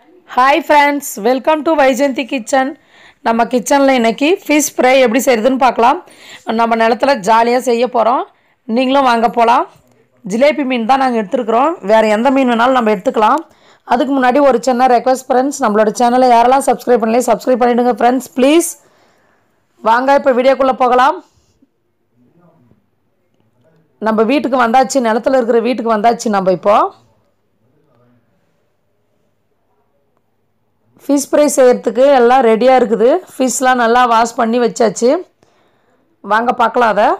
hi friends welcome to Vyjayanthi kitchen நம்ம கிச்சனில் இன்னைக்கு ஃபிஷ் ஃப்ரை எப்படி செய்கிறதுன்னு பார்க்கலாம் நம்ம நிலத்துல ஜாலியாக செய்ய போகிறோம் நீங்களும் வாங்க போகலாம் ஜிலேபி மீன் தான் நாங்கள் எடுத்துருக்குறோம் வேறு எந்த மீன் வேணாலும் நம்ம எடுத்துக்கலாம் அதுக்கு முன்னாடி ஒரு சின்ன ரெக்வஸ்ட் ஃப்ரெண்ட்ஸ் நம்மளோட சேனலை யாரெல்லாம் சப்ஸ்கிரைப் பண்ணலையே சப்ஸ்கிரைப் பண்ணிவிடுங்க ஃப்ரெண்ட்ஸ் ப்ளீஸ் வாங்க இப்போ வீடியோக்குள்ளே போகலாம் நம்ம வீட்டுக்கு வந்தாச்சு நிலத்துல இருக்கிற வீட்டுக்கு வந்தாச்சு நம்ம இப்போது ஃபிஷ் ஃப்ரை செய்கிறதுக்கு எல்லாம் ரெடியாக இருக்குது ஃபிஷ்லாம் நல்லா வாஷ் பண்ணி வச்சாச்சு வாங்க பார்க்கலாம் அதை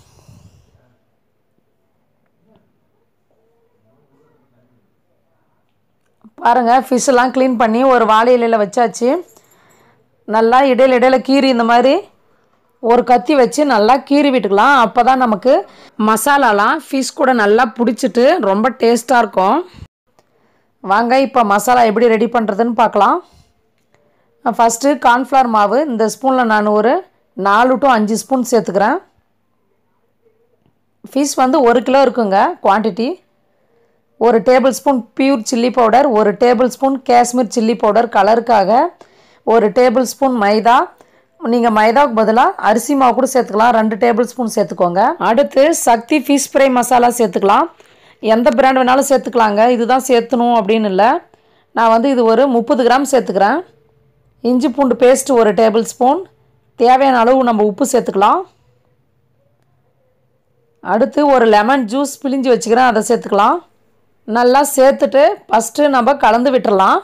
பாருங்கள் ஃபிஷ்ஷெல்லாம் க்ளீன் பண்ணி ஒரு வாழை இலையில் வச்சாச்சு நல்லா இடையில இடையில கீரி இந்த மாதிரி ஒரு கத்தி வச்சு நல்லா கீறி விட்டுக்கலாம் அப்போ தான் நமக்கு மசாலாலாம் ஃபிஷ் கூட நல்லா பிடிச்சிட்டு ரொம்ப டேஸ்ட்டாக இருக்கும் வாங்க இப்போ மசாலா எப்படி ரெடி பண்ணுறதுன்னு பார்க்கலாம் ஃபஸ்ட்டு கார்ன்ஃப்ளவர் மாவு இந்த ஸ்பூனில் நான் ஒரு நாலு டு அஞ்சு ஸ்பூன் சேர்த்துக்கிறேன் ஃபிஷ் வந்து ஒரு கிலோ இருக்குங்க குவான்டிட்டி ஒரு tablespoon pure chilli powder ஒரு tablespoon Kashmir chilli powder கலருக்காக ஒரு டேபிள் ஸ்பூன் மைதா நீங்கள் மைதாவுக்கு பதிலாக அரிசி மாவு கூட சேர்த்துக்கலாம் ரெண்டு டேபிள் ஸ்பூன் சேர்த்துக்கோங்க அடுத்து சக்தி ஃபிஷ் ஃப்ரை மசாலா சேர்த்துக்கலாம் எந்த பிராண்ட் வேணாலும் சேர்த்துக்கலாங்க இதுதான் சேர்த்தணும் அப்படின்னு இல்லை நான் வந்து இது ஒரு முப்பது கிராம் சேர்த்துக்கிறேன் இஞ்சி பூண்டு பேஸ்ட் ஒரு டேபிள் ஸ்பூன் தேவையான அளவு நம்ம உப்பு சேர்த்துக்கலாம் அடுத்து ஒரு லெமன் ஜூஸ் பிழிஞ்சு வச்சுக்கிறேன் அதை சேர்த்துக்கலாம் நல்லா சேர்த்துட்டு ஃபஸ்ட்டு நம்ம கலந்து விட்டுறலாம்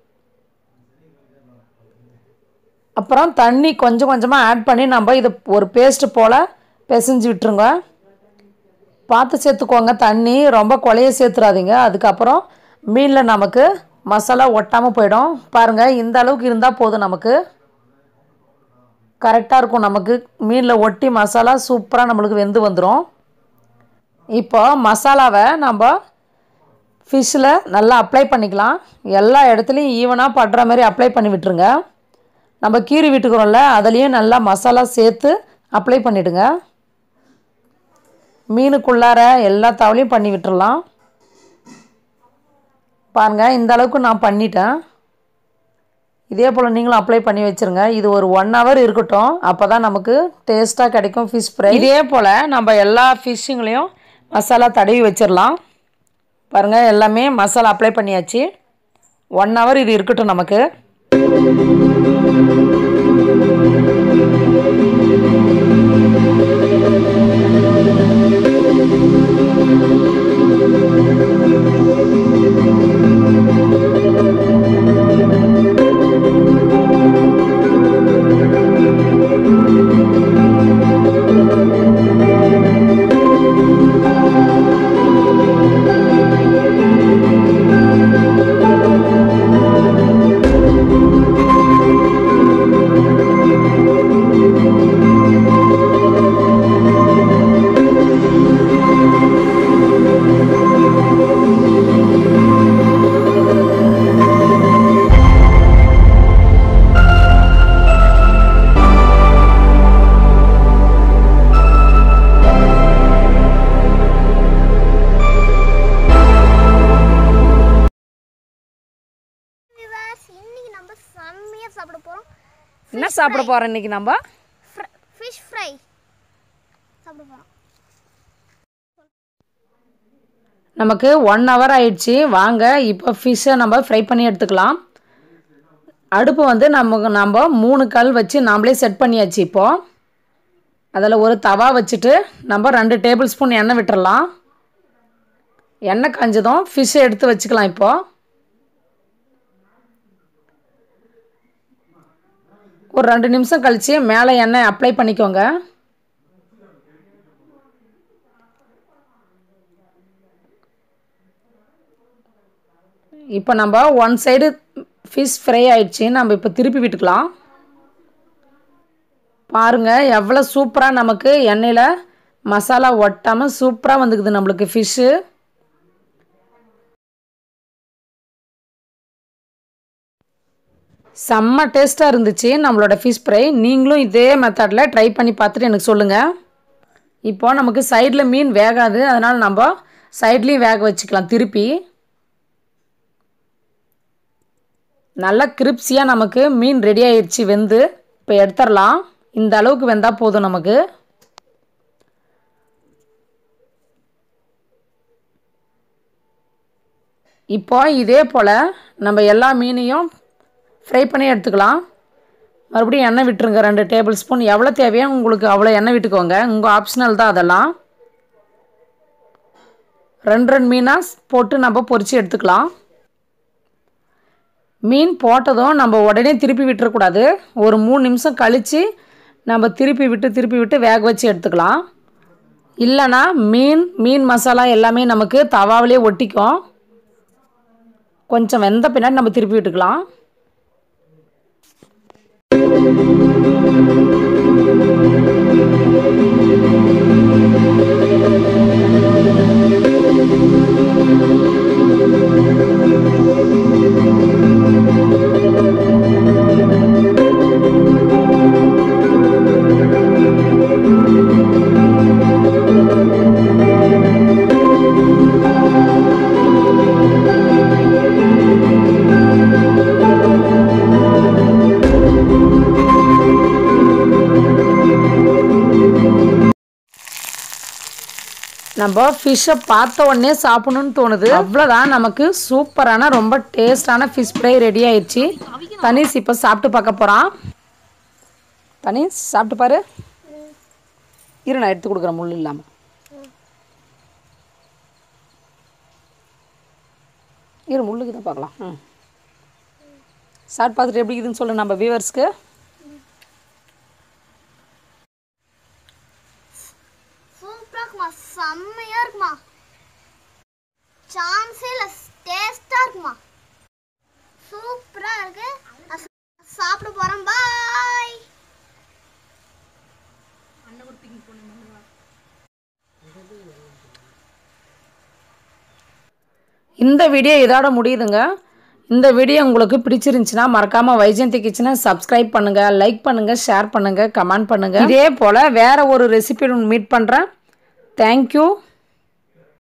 அப்புறம் தண்ணி கொஞ்சம் கொஞ்சமாக ஆட் பண்ணி நம்ம இது ஒரு பேஸ்ட்டு போல் பிசைஞ்சு விட்டுருங்க பார்த்து சேர்த்துக்கோங்க தண்ணி ரொம்ப குழைய சேர்த்துறாதீங்க அதுக்கப்புறம் மீனில் நமக்கு மசாலா ஒட்டாமல் போயிடும் பாருங்கள் இந்த அளவுக்கு இருந்தால் போதும் நமக்கு கரெக்டாக இருக்கும் நமக்கு மீனில் ஒட்டி மசாலா சூப்பராக நம்மளுக்கு வெந்து வந்துடும் இப்போ மசாலாவை நம்ம ஃபிஷ்ஷில் நல்லா அப்ளை பண்ணிக்கலாம் எல்லா இடத்துலையும் ஈவனாக படுற மாதிரி அப்ளை பண்ணி விட்டுருங்க நம்ம கீறி விட்டுக்கிறோம்ல அதுலேயும் நல்லா மசாலா சேர்த்து அப்ளை பண்ணிவிடுங்க மீனுக்குள்ளார எல்லா தவளையும் பண்ணி விட்டுறலாம் பாருங்கள் இந்த அளவுக்கு நான் பண்ணிட்டேன் இதே போல் நீங்களும் அப்ளை பண்ணி வச்சுருங்க இது ஒரு ஒன் ஹவர் இருக்கட்டும் அப்போ தான் நமக்கு டேஸ்ட்டாக கிடைக்கும் ஃபிஷ் ஃப்ரை இதே போல் நம்ம எல்லா ஃபிஷ்ஷுங்களையும் மசாலா தடவி வச்சிடலாம் பாருங்கள் எல்லாமே மசாலா அப்ளை பண்ணியாச்சு ஒன் ஹவர் இது இருக்கட்டும் நமக்கு விவாஸ் இன்னைக்கு நம்ம செம்மையாக சாப்பிட போகிறோம் என்ன சாப்பிட போகிறோம் இன்றைக்கி நம்ம ஃபிஷ் ஃப்ரை சாப்பிட போகிறோம் நமக்கு ஒன் ஹவர் ஆயிடுச்சு வாங்க இப்போ ஃபிஷ்ஷை நம்ம ஃப்ரை பண்ணி எடுத்துக்கலாம் அடுப்பு வந்து நமக்கு நம்ம மூணு கல் வச்சு நாமளே செட் பண்ணியாச்சு இப்போது அதில் ஒரு தவா வச்சுட்டு நம்ம ரெண்டு டேபிள் ஸ்பூன் எண்ணெய் விட்டுறலாம் எண்ணெய் காஞ்சதும் ஃபிஷ்ஷை எடுத்து வச்சுக்கலாம் இப்போது ஒரு ரெண்டு நிமிஷம் கழித்து மேலே எண்ணெய் அப்ளை பண்ணிக்கோங்க இப்போ நம்ம ஒன் சைடு ஃபிஷ் ஃப்ரை ஆயிடுச்சு நம்ம இப்போ திருப்பி விட்டுக்கலாம் பாருங்கள் எவ்வளோ சூப்பராக நமக்கு எண்ணெயில் மசாலா ஒட்டாமல் சூப்பராக வந்துக்குது நம்மளுக்கு ஃபிஷ்ஷு செம்ம டேஸ்ட்டாக இருந்துச்சு நம்மளோட ஃபிஷ் ஃப்ரை நீங்களும் இதே மெத்தடில் ட்ரை பண்ணி பார்த்துட்டு எனக்கு சொல்லுங்கள் இப்போ நமக்கு சைடில் மீன் வேகாது அதனால் நம்ம சைட்லேயும் வேக வச்சுக்கலாம் திருப்பி நல்லா கிரிப்ஸியாக நமக்கு மீன் ரெடி ஆயிடுச்சு வெந்து இப்போ எடுத்துடலாம் இந்த அளவுக்கு வெந்தால் போதும் நமக்கு இப்போ இதே போல் நம்ம எல்லா மீனையும் ஃப்ரை பண்ணி எடுத்துக்கலாம் மறுபடியும் எண்ணெய் விட்டுருங்க ரெண்டு டேபிள் ஸ்பூன் எவ்வளோ தேவையோ உங்களுக்கு அவ்வளோ எண்ணெய் விட்டுக்கோங்க உங்கள் ஆப்ஷனல் தான் அதெல்லாம் ரெண்டு ரெண்டு மீனாக போட்டு நம்ம பொரித்து எடுத்துக்கலாம் மீன் போட்டதும் நம்ம உடனே திருப்பி விட்டுறக்கூடாது ஒரு மூணு நிமிஷம் கழித்து நம்ம திருப்பி விட்டு திருப்பி விட்டு வேக வச்சு எடுத்துக்கலாம் இல்லைன்னா மீன் மீன் மசாலா எல்லாமே நமக்கு தவாவிலே ஒட்டிக்கும் கொஞ்சம் வெந்த பின்னாடி நம்ம திருப்பி விட்டுக்கலாம் நம்ம ஃபிஷ்ஷை பார்த்த உடனே சாப்பிடணும்னு தோணுது அவ்வளோதான் நமக்கு சூப்பரான ரொம்ப டேஸ்டான ஃபிஷ் ஃப்ரை ரெடி ஆயிடுச்சு தனிஷ் இப்போ சாப்பிட்டு பார்க்க போகிறான் தனிஷ் சாப்பிட்டு பாரு இரு நான் எடுத்து கொடுக்குறேன் முள் இல்லாமல் இரு முள்ளுக்கு தான் பார்க்கலாம் ம் சாப்பிட்டு பார்த்துட்டு எப்படி இருக்குதுன்னு சொல்லு நம்ம வியூவர்ஸ்க்கு சூப்பரா இருக்குமா செம்மையா இருக்குமா சான்ஸே இல்ல டேஸ்டா இருக்குமா சூப்பரா இருக்கு நான் சா- சாப்பிட போறேன் பாய் இந்த வீடியோ இதோட முடியுதுங்க இந்த வீடியோ உங்களுக்கு பிடிச்சிருந்துச்சுன்னா மறக்காமல் வைஜெயந்தி கிச்சனை சப்ஸ்கிரைப் பண்ணுங்கள் லைக் பண்ணுங்கள் ஷேர் பண்ணுங்கள் கமெண்ட் பண்ணுங்கள் இதே போல் வேறு ஒரு ரெசிபியுடன் மீட் பண்ணுறேன் தேங்க்யூ